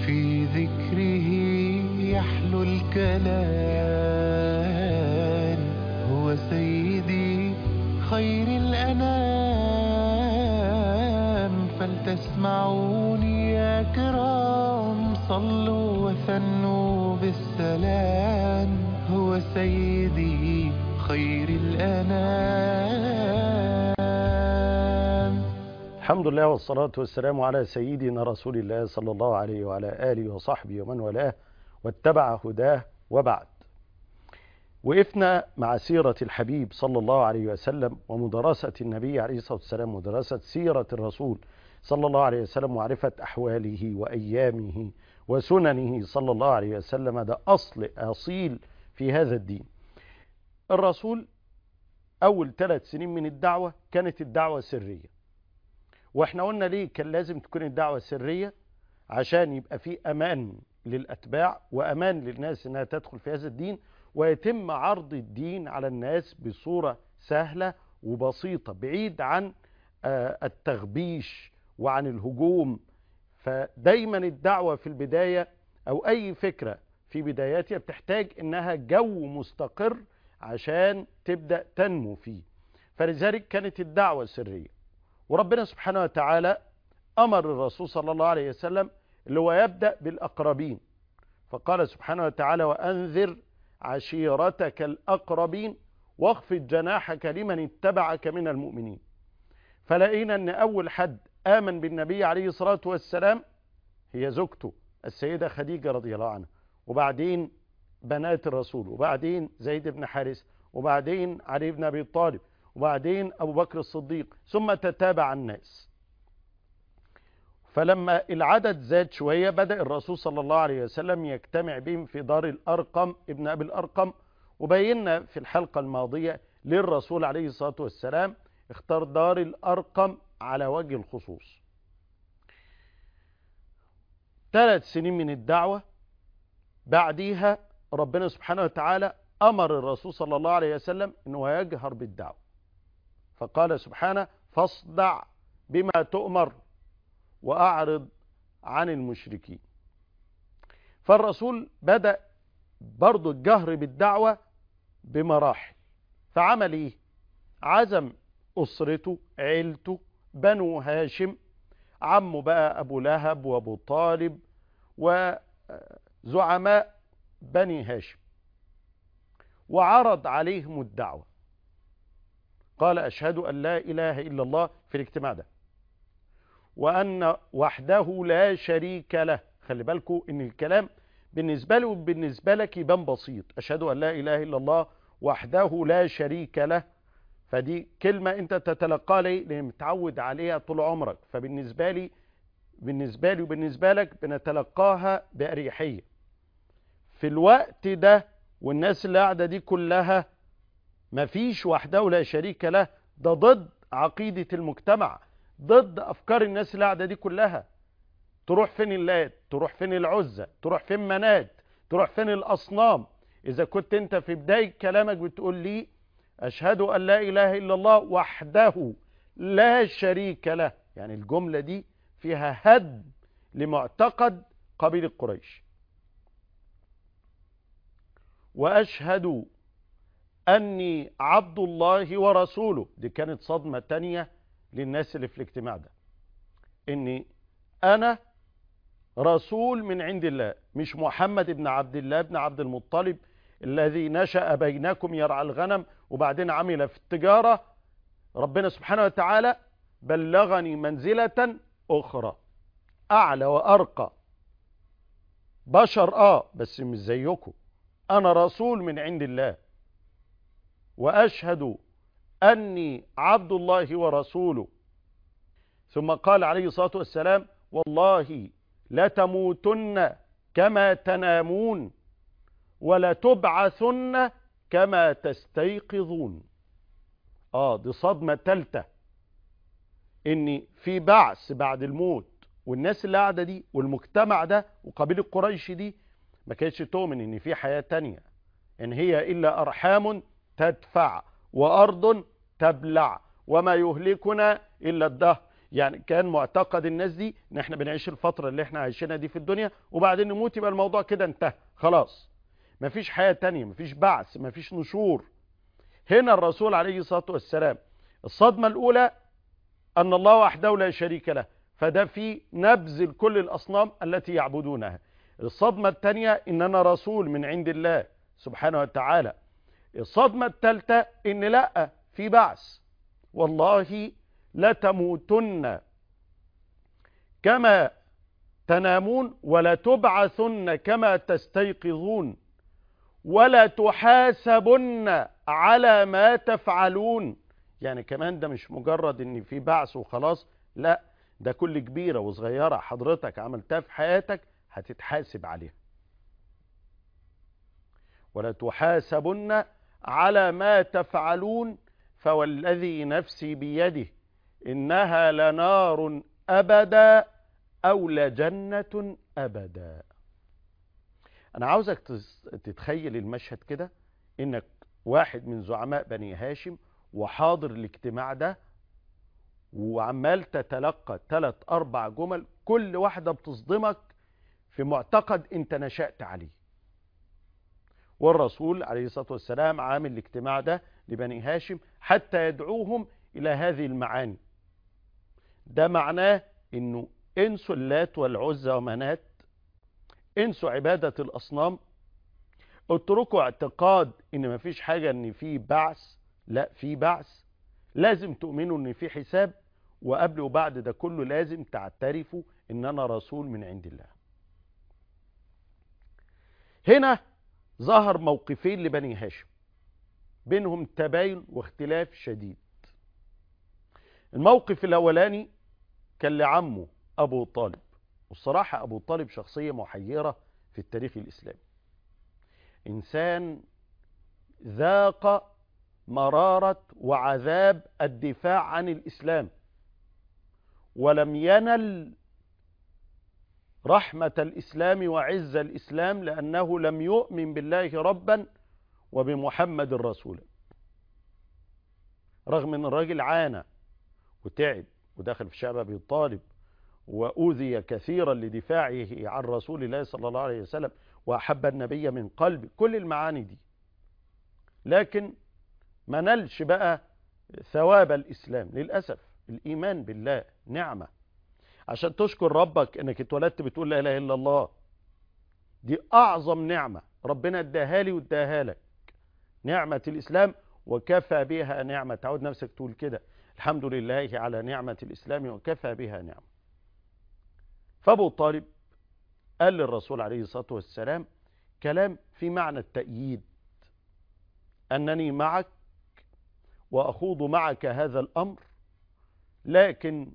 في ذكره يحلو الكلام هو سيدي خير الأنام فلتسمعوني يا كرام صلوا وثنوا بالسلام هو سيدي خير الأنام الحمد لله والصلاة والسلام على سيدنا رسول الله صلى الله عليه وعلى آله وصحبه ومن والاه واتبع هداه وبعد وقفنا مع سيرة الحبيب صلى الله عليه وسلم ومدرسة النبي عليه الصلاة والسلام مدرسة سيرة الرسول صلى الله عليه وسلم ومعرفة أحواله وأيامه وسننه صلى الله عليه وسلم ده أصل أصيل في هذا الدين الرسول أول ثلاث سنين من الدعوة كانت الدعوة سرية واحنا قلنا ليه كان لازم تكون الدعوة سرية عشان يبقى في أمان للأتباع وأمان للناس أنها تدخل في هذا الدين ويتم عرض الدين على الناس بصورة سهلة وبسيطة بعيد عن التغبيش وعن الهجوم فدايما الدعوة في البداية أو أي فكرة في بداياتها بتحتاج أنها جو مستقر عشان تبدأ تنمو فيه فلذلك كانت الدعوة سرية وربنا سبحانه وتعالى أمر الرسول صلى الله عليه وسلم اللي هو يبدأ بالأقربين فقال سبحانه وتعالى وأنذر عشيرتك الأقربين واخفض جناحك لمن اتبعك من المؤمنين فلقينا أن أول حد آمن بالنبي عليه الصلاة والسلام هي زوجته السيدة خديجة رضي الله عنها وبعدين بنات الرسول وبعدين زيد بن حارث وبعدين علي بن أبي طالب وبعدين أبو بكر الصديق ثم تتابع الناس فلما العدد زاد شوية بدأ الرسول صلى الله عليه وسلم يجتمع بهم في دار الأرقم ابن أبي الأرقم وبينا في الحلقة الماضية للرسول عليه الصلاة والسلام اختار دار الأرقم على وجه الخصوص ثلاث سنين من الدعوة بعديها ربنا سبحانه وتعالى أمر الرسول صلى الله عليه وسلم أنه يجهر بالدعوة فقال سبحانه فاصدع بما تؤمر وأعرض عن المشركين فالرسول بدأ برضو الجهر بالدعوة بمراحل فعمل ايه عزم أسرته عيلته بنو هاشم عمه بقى أبو لهب وأبو طالب وزعماء بني هاشم وعرض عليهم الدعوة قال أشهد أن لا إله إلا الله في الاجتماع ده وأن وحده لا شريك له خلي بالكم إن الكلام بالنسبة له وبالنسبة لك يبان بسيط أشهد أن لا إله إلا الله وحده لا شريك له فدي كلمة أنت تتلقى لي لأن متعود عليها طول عمرك فبالنسبة لي بالنسبة لي وبالنسبة لك بنتلقاها بأريحية في الوقت ده والناس اللي قاعدة دي كلها مفيش وحده لا شريك له ده ضد عقيدة المجتمع ضد أفكار الناس اللي قاعدة دي كلها تروح فين اللات تروح فين العزة تروح فين منات تروح فين الأصنام إذا كنت أنت في بداية كلامك بتقول لي أشهد أن لا إله إلا الله وحده لا شريك له يعني الجملة دي فيها هدم لمعتقد قبيلة قريش وأشهد أني عبد الله ورسوله دي كانت صدمة تانية للناس اللي في الاجتماع ده اني انا رسول من عند الله مش محمد بن عبد الله بن عبد المطلب الذي نشأ بينكم يرعى الغنم وبعدين عمل في التجارة ربنا سبحانه وتعالى بلغني منزلة أخرى أعلى وأرقى بشر آه بس مش زيكم أنا رسول من عند الله وأشهد أني عبد الله ورسوله ثم قال عليه الصلاة والسلام والله لتموتن كما تنامون ولتبعثن كما تستيقظون اه دي صدمة تالتة ان في بعث بعد الموت والناس اللي قاعدة دي والمجتمع ده وقبيلة قريش دي ما كانتش تؤمن ان في حياة تانية ان هي الا ارحام تدفع وارض تبلع وما يهلكنا الا الدهر يعني كان معتقد الناس دي ان احنا بنعيش الفترة اللي احنا عايشينها دي في الدنيا وبعدين نموت يبقى الموضوع كده انتهى خلاص مفيش حياة تانية مفيش بعث مفيش نشور هنا الرسول عليه الصلاة والسلام الصدمة الأولى أن الله وحده لا شريك له فده في نبذ كل الأصنام التي يعبدونها الصدمة الثانية إن أنا رسول من عند الله سبحانه وتعالى الصدمة الثالثة إن لا في بعث والله لتموتن كما تنامون ولا تبعثن كما تستيقظون ولا تحاسبن على ما تفعلون يعني كمان ده مش مجرد ان في بعث وخلاص لا ده كل كبيرة وصغيرة حضرتك عملتها في حياتك هتتحاسب عليها ولا تحاسبن على ما تفعلون فوالذي نفسي بيده إنها لنار أبدا أو لجنة أبدا أنا عاوزك تتخيل المشهد كده إنك واحد من زعماء بني هاشم وحاضر الاجتماع ده وعمال تتلقى ثلاث أربع جمل كل واحدة بتصدمك في معتقد أنت نشأت عليه والرسول عليه الصلاة والسلام عامل الاجتماع ده لبني هاشم حتى يدعوهم إلى هذه المعاني ده معناه أنه انسوا اللات والعزى ومنات انسوا عبادة الأصنام اتركوا اعتقاد ان مفيش حاجة ان في بعث لا في بعث لازم تؤمنوا ان في حساب وقبل وبعد ده كله لازم تعترفوا ان انا رسول من عند الله هنا ظهر موقفين لبني هاشم بينهم تباين واختلاف شديد الموقف الاولاني كان لعمه ابو طالب والصراحة ابو طالب شخصية محيرة في التاريخ الاسلامي انسان ذاق مرارة وعذاب الدفاع عن الاسلام ولم ينل رحمة الاسلام وعز الاسلام لانه لم يؤمن بالله ربا وبمحمد رسولا رغم ان الراجل عانى وتعب ودخل في شعب ابي طالب وأوذي كثيرا لدفاعه عن رسول الله صلى الله عليه وسلم وأحب النبي من قلب كل المعاني دي لكن ما نلش بقى ثواب الإسلام للأسف الإيمان بالله نعمة عشان تشكر ربك انك اتولدت بتقول لا إله إلا الله دي أعظم نعمة ربنا اداها لي واداها لك نعمة الإسلام وكفى بها نعمة تعود نفسك تقول كده الحمد لله على نعمة الإسلام وكفى بها نعمة فابو طالب قال للرسول عليه الصلاة والسلام كلام في معنى التأييد أنني معك وأخوض معك هذا الأمر لكن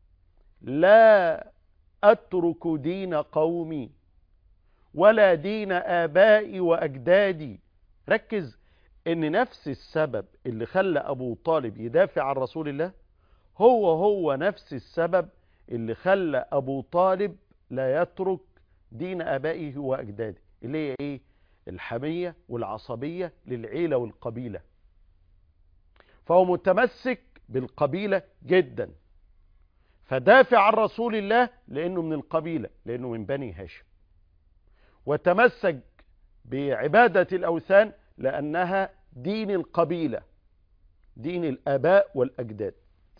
لا أترك دين قومي ولا دين آبائي وأجدادي ركز ان نفس السبب اللي خلى أبو طالب يدافع عن رسول الله هو هو نفس السبب اللي خلى ابو طالب لا يترك دين ابائه واجداده اللي هي ايه الحمية والعصبية للعيلة والقبيلة فهو متمسك بالقبيلة جدا فدافع عن رسول الله لانه من القبيلة لانه من بني هاشم وتمسك بعبادة الاوثان لانها دين القبيلة دين الاباء والاجداد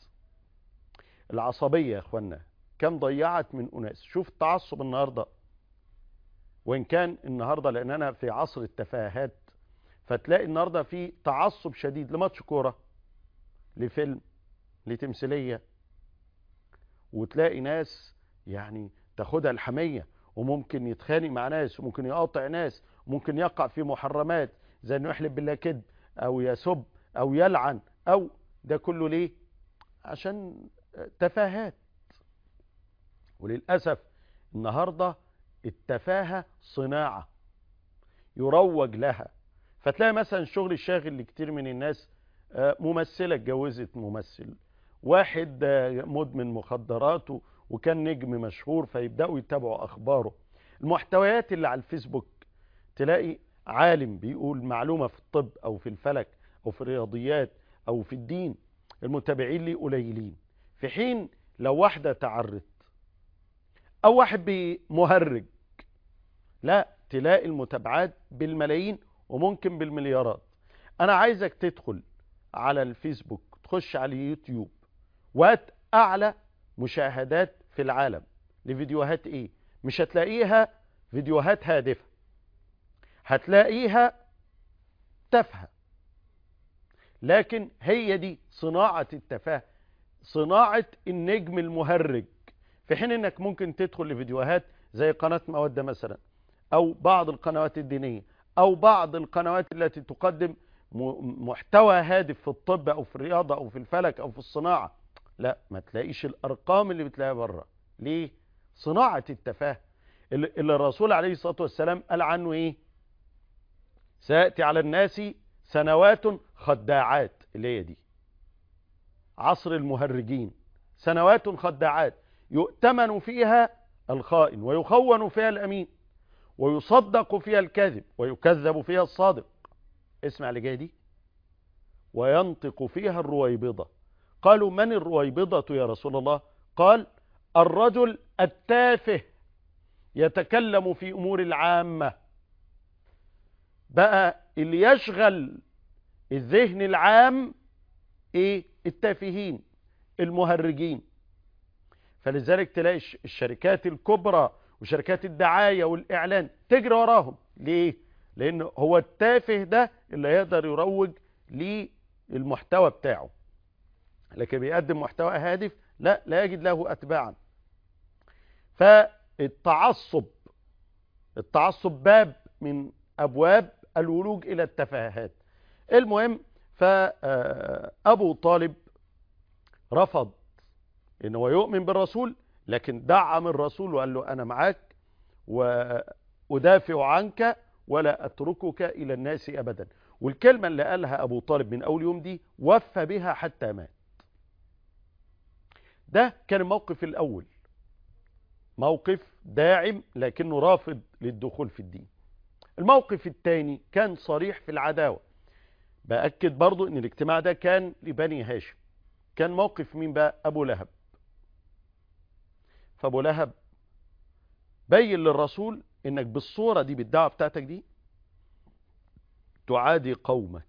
العصبية يا اخوانا كم ضيعت من اناس شوف التعصب النهاردة وان كان النهاردة لاننا في عصر التفاهات فتلاقي النهاردة في تعصب شديد لماتش كورة لفيلم لتمثيلية وتلاقي ناس يعني تاخدها الحمية وممكن يتخانق مع ناس وممكن يقاطع ناس وممكن يقع في محرمات زي انه يحلف بالله كذب او يسب او يلعن او ده كله ليه عشان تفاهات وللأسف النهاردة التفاهة صناعة يروج لها فتلاقي مثلا الشغل الشاغل لكتير من الناس ممثلة اتجوزت ممثل واحد مدمن مخدرات وكان نجم مشهور فيبدأوا يتابعوا أخباره المحتويات اللي على الفيسبوك تلاقي عالم بيقول معلومة في الطب أو في الفلك أو في الرياضيات أو في الدين المتابعين ليه قليلين في حين لو واحدة تعرت او واحد بمهرج لا تلاقي المتابعات بالملايين وممكن بالمليارات انا عايزك تدخل على الفيسبوك تخش على اليوتيوب وات اعلى مشاهدات في العالم لفيديوهات ايه مش هتلاقيها فيديوهات هادفة هتلاقيها تافهة لكن هي دي صناعة التفاهة صناعة النجم المهرج في حين انك ممكن تدخل لفيديوهات زي قناة مودة مثلا او بعض القنوات الدينية او بعض القنوات التي تقدم محتوى هادف في الطب او في الرياضة او في الفلك او في الصناعة لا ما تلاقيش الارقام اللي بتلاقيها بره ليه صناعة التفاهة اللي الرسول عليه الصلاة والسلام قال عنه ايه سيأتي على الناس سنوات خداعات اللي هي دي عصر المهرجين سنوات خداعات يؤتمن فيها الخائن ويخون فيها الأمين ويصدق فيها الكاذب ويكذب فيها الصادق اسمع اللي جاي دي وينطق فيها الرويبضة قالوا من الرويبضة يا رسول الله قال الرجل التافه يتكلم في أمور العامة بقى اللي يشغل الذهن العام ايه التافهين المهرجين فلذلك تلاقي الشركات الكبرى وشركات الدعاية والإعلان تجري وراهم ليه؟ لأن هو التافه ده اللي يقدر يروج للمحتوى بتاعه لكن بيقدم محتوى هادف لا لا يجد له أتباعا فالتعصب التعصب باب من أبواب الولوج إلى التفاهات المهم فأبو طالب رفض إنه يؤمن بالرسول لكن دعم الرسول وقال له أنا معاك وأدافع عنك ولا أتركك إلى الناس أبدا والكلمة اللي قالها أبو طالب من أول يوم دي وفى بها حتى مات ده كان الموقف الأول موقف داعم لكنه رافض للدخول في الدين الموقف الثاني كان صريح في العداوة بأكد برضو ان الاجتماع ده كان لبني هاشم كان موقف مين بقى أبو لهب فأبو لهب بين للرسول انك بالصورة دي بالدعوة بتاعتك دي تعادي قومك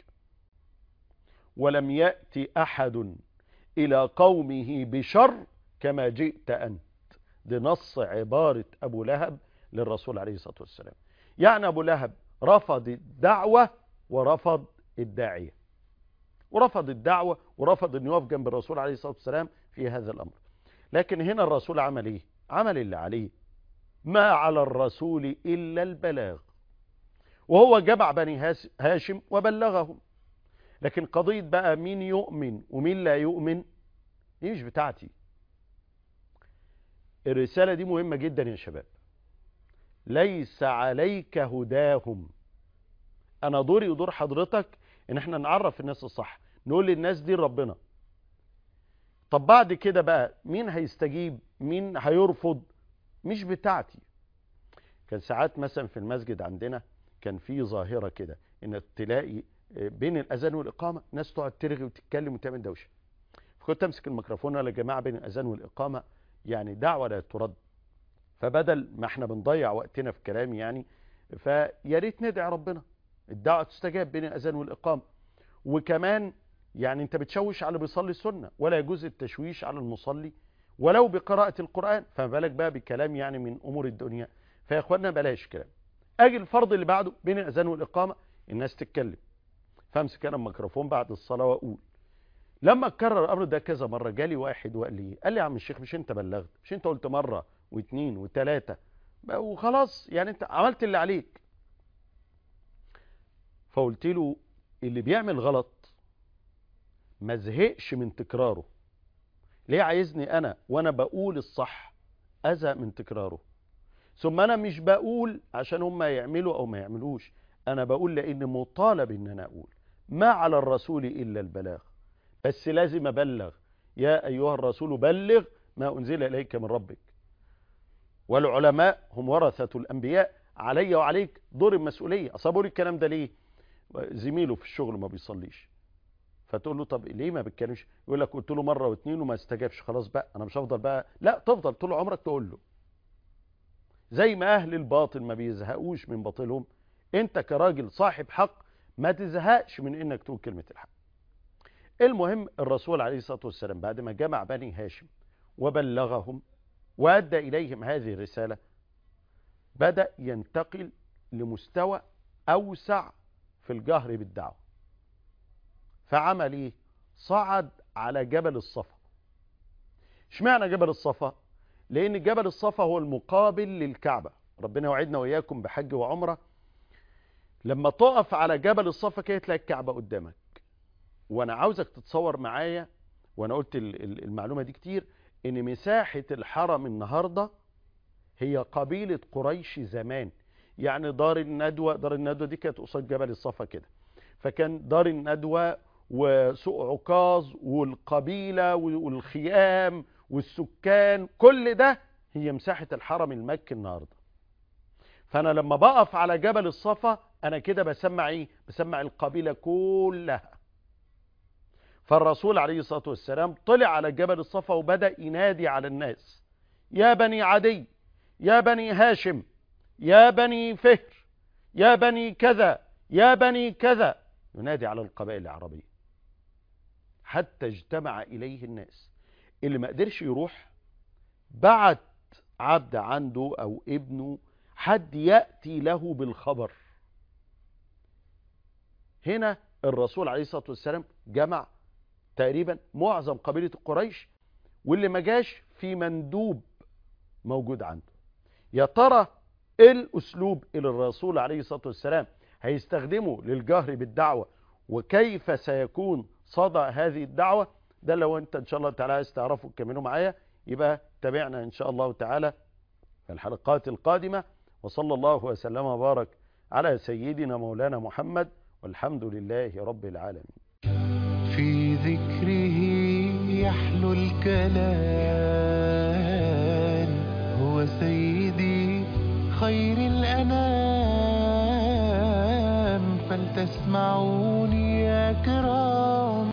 ولم يأتي أحد إلى قومه بشر كما جئت أنت دي نص عبارة أبو لهب للرسول عليه الصلاة والسلام يعني أبو لهب رفض الدعوة ورفض الداعية ورفض الدعوة ورفض أن يقف جنب الرسول عليه الصلاة والسلام في هذا الأمر لكن هنا الرسول عمل إيه عمل اللي عليه ما على الرسول إلا البلاغ وهو جمع بني هاشم وبلغهم لكن قضية بقى مين يؤمن ومين لا يؤمن دي مش بتاعتي الرسالة دي مهمة جدا يا شباب ليس عليك هداهم انا دوري ودور حضرتك ان احنا نعرف الناس الصح نقول للناس دي ربنا طب بعد كده بقى مين هيستجيب مين هيرفض مش بتاعتي كان ساعات مثلا في المسجد عندنا كان في ظاهرة كده ان تلاقي بين الاذان والاقامة ناس تقعد ترغي وتتكلم وتعمل دوشة فكنت امسك الميكروفون ولا جماعة بين الاذان والاقامة يعني دعوة لا ترد فبدل ما احنا بنضيع وقتنا في كلام يعني فيا ريت ندعي ربنا الدعوة تستجاب بين الأذان والإقامة وكمان يعني انت بتشوش على اللي بيصلي السنة ولا يجوز التشويش على المصلي ولو بقراءة القرآن فما بالك بقى بكلام يعني من أمور الدنيا فيا اخوانا بلاش كلام اجي الفرض اللي بعده بين الأذان والإقامة الناس تتكلم فامسك انا الميكروفون بعد الصلاة واقول لما اتكرر الامر ده كذا مرة جالي واحد وقال لي قال لي يا عم الشيخ مش انت بلغت مش انت قلت مرة واثنين وثلاثة وخلاص يعني انت عملت اللي عليك فقلت له اللي بيعمل غلط ما زهقش من تكراره ليه عايزني انا وانا بقول الصح ازهق من تكراره ثم انا مش بقول عشان هم يعملوا او ما يعملوش انا بقول لان مطالب ان انا اقول ما على الرسول الا البلاغ بس لازم ابلغ يا ايها الرسول بلغ ما انزل اليك من ربك والعلماء هم ورثة الانبياء علي وعليك دور المسؤولية اصابوا الكلام ده ليه زميله في الشغل ما بيصليش فتقول له طب ليه ما بتكلمش يقول لك قلت له مره واثنين وما استجابش خلاص بقى انا مش هفضل بقى لا تفضل طول عمرك تقول له زي ما اهل الباطل ما بيزهقوش من باطلهم انت كراجل صاحب حق ما تزهقش من انك تقول كلمه الحق المهم الرسول عليه الصلاه والسلام بعد ما جمع بني هاشم وبلغهم وادى اليهم هذه الرساله بدا ينتقل لمستوى اوسع في الجهر بالدعوه فعمل ايه صعد على جبل الصفا اشمعنى جبل الصفا لان جبل الصفا هو المقابل للكعبه ربنا يوعدنا واياكم بحج وعمره لما تقف على جبل الصفا كده تلاقي الكعبه قدامك وانا عاوزك تتصور معايا وانا قلت المعلومه دي كتير ان مساحه الحرم النهارده هي قبيله قريش زمان يعني دار الندوه دار الندوه دي كانت قصاد جبل الصفا كده فكان دار الندوه وسوق عكاظ والقبيله والخيام والسكان كل ده هي مساحه الحرم المكي النهارده فانا لما بقف على جبل الصفا انا كده بسمع ايه بسمع القبيله كلها فالرسول عليه الصلاه والسلام طلع على جبل الصفا وبدا ينادي على الناس يا بني عدي يا بني هاشم يا بني فهر يا بني كذا يا بني كذا ينادي على القبائل العربيه حتى اجتمع اليه الناس اللي ما قدرش يروح بعت عبد عنده او ابنه حد ياتي له بالخبر هنا الرسول عليه الصلاه والسلام جمع تقريبا معظم قبيله قريش واللي ما جاش في مندوب موجود عنده يا ترى ايه الاسلوب اللي الرسول عليه الصلاه والسلام هيستخدمه للجهر بالدعوه وكيف سيكون صدى هذه الدعوه ده لو انت ان شاء الله تعالى عايز تعرفه كملوا معايا يبقى تابعنا ان شاء الله تعالى في الحلقات القادمه وصلى الله وسلم وبارك على سيدنا مولانا محمد والحمد لله رب العالمين في ذكره يحلو الكلام هو سيدي خير الأنام فلتسمعوني يا كرام